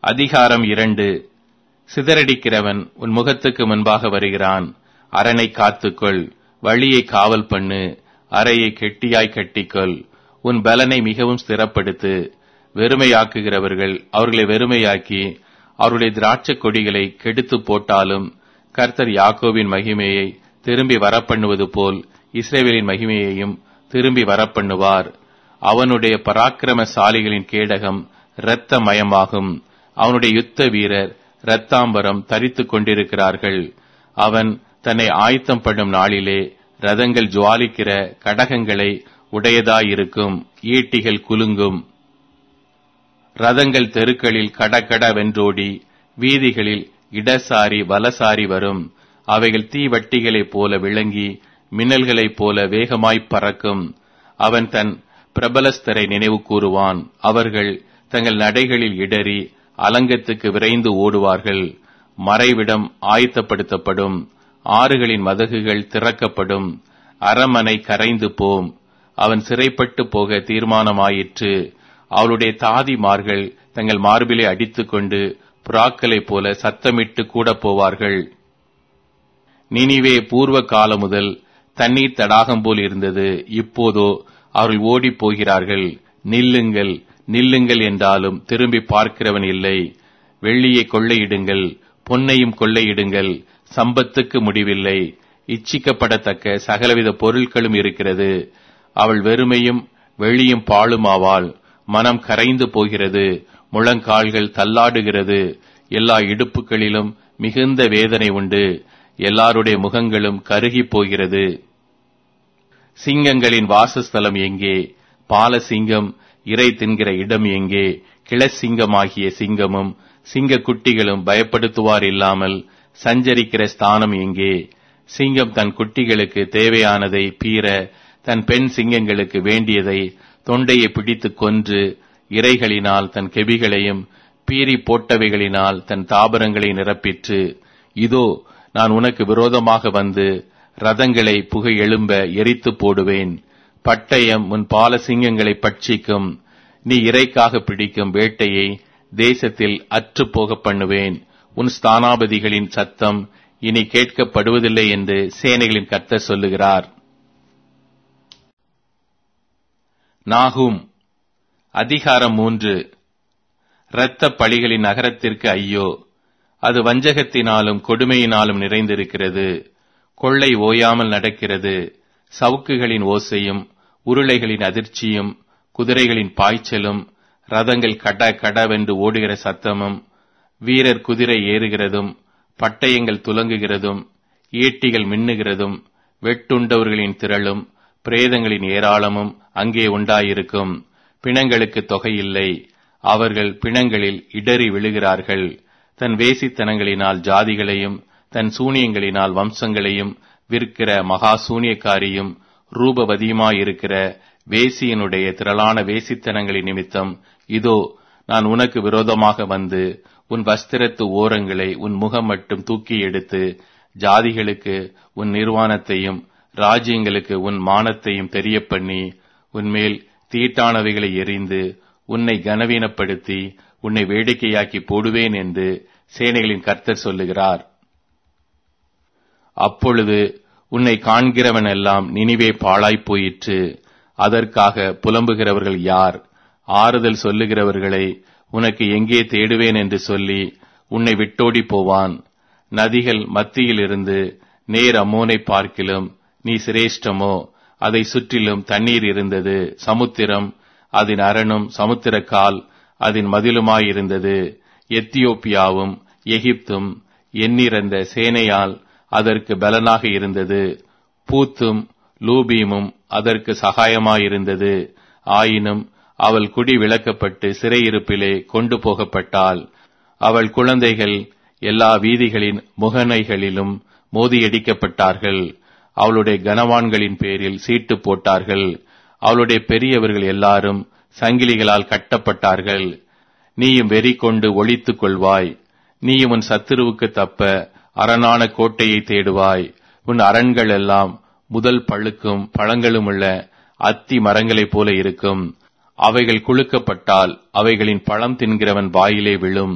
அதிகாரம் இரண்டு சிதறடிக்கிறவன் உன் முகத்துக்கு முன்பாக வருகிறான் அரணை காத்துக்கொள் வழியை காவல் பண்ணு அறையை கெட்டியாய் கட்டிக்கொள் உன் பலனை மிகவும் ஸ்திரப்படுத்து வெறுமையாக்குகிறவர்கள் அவர்களை வெறுமையாக்கி அவருடைய திராட்சைக் கொடிகளை கெடுத்து போட்டாலும் கர்த்தர் யாக்கோபின் மகிமையை திரும்பி வரப்பண்ணுவது போல் இஸ்ரேவேலின் மகிமையையும் திரும்பி வரப்பண்ணுவார் அவனுடைய பராக்கிரமசாலிகளின் கேடகம் இரத்த மயமாகும் அவனுடைய யுத்த வீரர் இரத்தாம்பரம் தரித்துக் கொண்டிருக்கிறார்கள் அவன் தன்னை ஆயத்தம் பண்ணும் நாளிலே ரதங்கள் ஜுவாலிக்கிற கடகங்களை உடையதாயிருக்கும் ஈட்டிகள் குலுங்கும் ரதங்கள் தெருக்களில் கடகட வென்றோடி வீதிகளில் இடசாரி வலசாரி வரும் அவைகள் தீவட்டிகளைப் போல விளங்கி மின்னல்களைப் போல வேகமாய்ப் பறக்கும் அவன் தன் பிரபலஸ்தரை நினைவு கூறுவான் அவர்கள் தங்கள் நடைகளில் இடறி அலங்கத்துக்கு விரைந்து ஓடுவார்கள் மறைவிடம் ஆயத்தப்படுத்தப்படும் ஆறுகளின் மதகுகள் திறக்கப்படும் அரமனை கரைந்து போம் அவன் சிறைப்பட்டு போக தீர்மானமாயிற்று அவளுடைய தாதிமார்கள் தங்கள் மார்பிலை அடித்துக்கொண்டு புறாக்களைப் போல சத்தமிட்டு கூட போவார்கள் நினிவே பூர்வ காலம் முதல் தண்ணீர் தடாகம் போல் இருந்தது இப்போதோ அவர்கள் ஓடிப் போகிறார்கள் நில்லுங்கள் நில்லுங்கள் என்றாலும் திரும்பி பார்க்கிறவன் இல்லை வெள்ளியை கொள்ளையிடுங்கள் பொன்னையும் கொள்ளையிடுங்கள் சம்பத்துக்கு முடிவில்லை இச்சிக்கப்படத்தக்க சகலவித பொருட்களும் இருக்கிறது அவள் வெறுமையும் வெளியும் பாழுமாவாள் மனம் கரைந்து போகிறது முழங்கால்கள் தள்ளாடுகிறது எல்லா இடுப்புகளிலும் மிகுந்த வேதனை உண்டு எல்லாருடைய முகங்களும் கருகி போகிறது சிங்கங்களின் வாசஸ்தலம் எங்கே பாலசிங்கம் இறை தின்கிற இடம் எங்கே கிளசிங்கமாகிய சிங்கமும் சிங்க குட்டிகளும் பயப்படுத்துவார் இல்லாமல் சஞ்சரிக்கிற ஸ்தானம் எங்கே சிங்கம் தன் குட்டிகளுக்கு தேவையானதை பீற தன் பெண் சிங்கங்களுக்கு வேண்டியதை தொண்டையை பிடித்து கொன்று இறைகளினால் தன் கெபிகளையும் பீறி போட்டவைகளினால் தன் தாபரங்களை நிரப்பிற்று இதோ நான் உனக்கு விரோதமாக வந்து ரதங்களை புகை எழும்ப எரித்து போடுவேன் பட்டயம் உன் பால சிங்கங்களை பட்சிக்கும் நீ இறைக்காக பிடிக்கும் வேட்டையை தேசத்தில் அற்று போக பண்ணுவேன் உன் ஸ்தானாபதிகளின் சத்தம் இனி கேட்கப்படுவதில்லை என்று சேனைகளின் கர்த்தர் சொல்லுகிறார் நாகும் அதிகாரம் மூன்று இரத்த பழிகளின் நகரத்திற்கு ஐயோ அது வஞ்சகத்தினாலும் கொடுமையினாலும் நிறைந்திருக்கிறது கொள்ளை ஓயாமல் நடக்கிறது சவுக்குகளின் ஓசையும் உருளைகளின் அதிர்ச்சியும் குதிரைகளின் பாய்ச்சலும் ரதங்கள் கட கடவென்று ஓடுகிற சத்தமும் வீரர் குதிரை ஏறுகிறதும் பட்டயங்கள் துலங்குகிறதும் ஈட்டிகள் மின்னுகிறதும் வெட்டுண்டவர்களின் திரளும் பிரேதங்களின் ஏராளமும் அங்கே உண்டாயிருக்கும் பிணங்களுக்கு தொகையில்லை அவர்கள் பிணங்களில் இடறி விழுகிறார்கள் தன் வேசித்தனங்களினால் ஜாதிகளையும் தன் சூனியங்களினால் வம்சங்களையும் விற்கிற மகா சூனியக்காரியும் ரூபவதியுமாயிருக்கிற வேசியனுடைய திரளான வேசித்தனங்களின் நிமித்தம் இதோ நான் உனக்கு விரோதமாக வந்து உன் வஸ்திரத்து ஓரங்களை உன் முகம் மட்டும் தூக்கி எடுத்து ஜாதிகளுக்கு உன் நிர்வாணத்தையும் ராஜ்யங்களுக்கு உன் மானத்தையும் தெரியப்பண்ணி உன்மேல் தீட்டானவைகளை எரிந்து உன்னை கனவீனப்படுத்தி உன்னை வேடிக்கையாக்கி போடுவேன் என்று சேனைகளின் கர்த்தர் சொல்லுகிறார் அப்பொழுது உன்னை காண்கிறவன் எல்லாம் நினிவே பாழாய்ப் போயிற்று அதற்காக புலம்புகிறவர்கள் யார் ஆறுதல் சொல்லுகிறவர்களை உனக்கு எங்கே தேடுவேன் என்று சொல்லி உன்னை விட்டோடி போவான் நதிகள் மத்தியில் இருந்து நேர் அம்மோனை பார்க்கிலும் நீ சிரேஷ்டமோ அதை சுற்றிலும் தண்ணீர் இருந்தது சமுத்திரம் அதன் அரணும் சமுத்திரக்கால் அதன் மதிலுமாயிருந்தது எத்தியோப்பியாவும் எகிப்தும் எண்ணிறந்த சேனையால் அதற்கு பலனாக இருந்தது பூத்தும் லூபீமும் அதற்கு சகாயமாயிருந்தது ஆயினும் அவள் குடி விளக்கப்பட்டு சிறையிருப்பிலே கொண்டு போகப்பட்டாள் அவள் குழந்தைகள் எல்லா வீதிகளின் முகனைகளிலும் மோதியடிக்கப்பட்டார்கள் அவளுடைய கனவான்களின் பேரில் சீட்டு போட்டார்கள் அவளுடைய பெரியவர்கள் எல்லாரும் சங்கிலிகளால் கட்டப்பட்டார்கள் நீயும் வெறி கொண்டு ஒழித்துக் கொள்வாய் நீயும் உன் சத்துருவுக்கு தப்ப அரணான கோட்டையை தேடுவாய் உன் அரண்கள் எல்லாம் முதல் பழுக்கும் பழங்களும் உள்ள அத்தி மரங்களைப் போல இருக்கும் அவைகள் குலுக்கப்பட்டால் அவைகளின் பழம் தின்கிறவன் வாயிலே விழும்